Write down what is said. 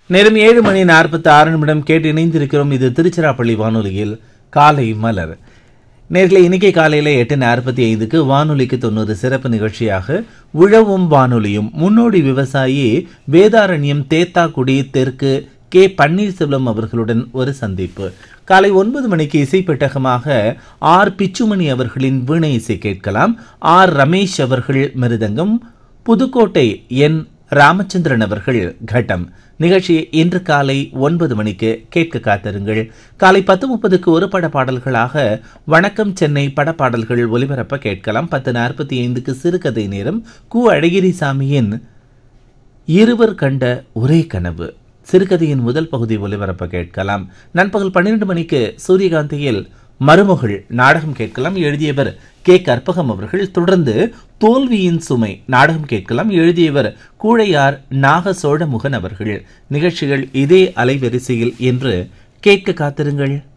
நேரம் ஏழு மணி நாற்பத்தி ஆறு நிமிடம் கேட்டு இணைந்திருக்கிறோம் இது திருச்சிராப்பள்ளி வானொலியில் காலை மலர் நேர்களை இன்னைக்கு காலையில எட்டு நாற்பத்தி ஐந்துக்கு வானொலிக்கு தொண்ணூறு சிறப்பு நிகழ்ச்சியாக உழவும் வானொலியும் முன்னோடி விவசாயி வேதாரண்யம் தேத்தாக்குடி தெற்கு கே பன்னீர்செல்வம் அவர்களுடன் ஒரு சந்திப்பு காலை ஒன்பது மணிக்கு இசை பெட்டகமாக ஆர் பிச்சுமணி அவர்களின் வீணை இசை கேட்கலாம் ஆர் ரமேஷ் அவர்கள் மிருதங்கம் புதுக்கோட்டை என் ராமச்சந்திரன் அவர்கள் கட்டம் நிகழ்ச்சி இன்று காலை ஒன்பது மணிக்கு கேட்க காத்திருங்கள் காலை பத்து முப்பதுக்கு ஒரு பட பாடல்களாக வணக்கம் சென்னை படப்பாடல்கள் ஒலிபரப்ப கேட்கலாம் பத்து நாற்பத்தி ஐந்துக்கு சிறுகதை நேரம் கு அழகிரிசாமியின் இருவர் கண்ட ஒரே கனவு சிறுகதையின் முதல் பகுதி ஒலிபரப்ப கேட்கலாம் நண்பகல் பன்னிரண்டு மணிக்கு சூரியகாந்தியில் மருமகள் நாடகம் கேட்கலாம் எழுதியவர் கே கற்பகம் அவர்கள் தொடர்ந்து தோல்வியின் சுமை நாடகம் கேட்கலாம் எழுதியவர் கூழையார் நாக சோழமுகன் அவர்கள் நிகழ்ச்சிகள் இதே அலைவரிசையில் என்று கேட்க காத்திருங்கள்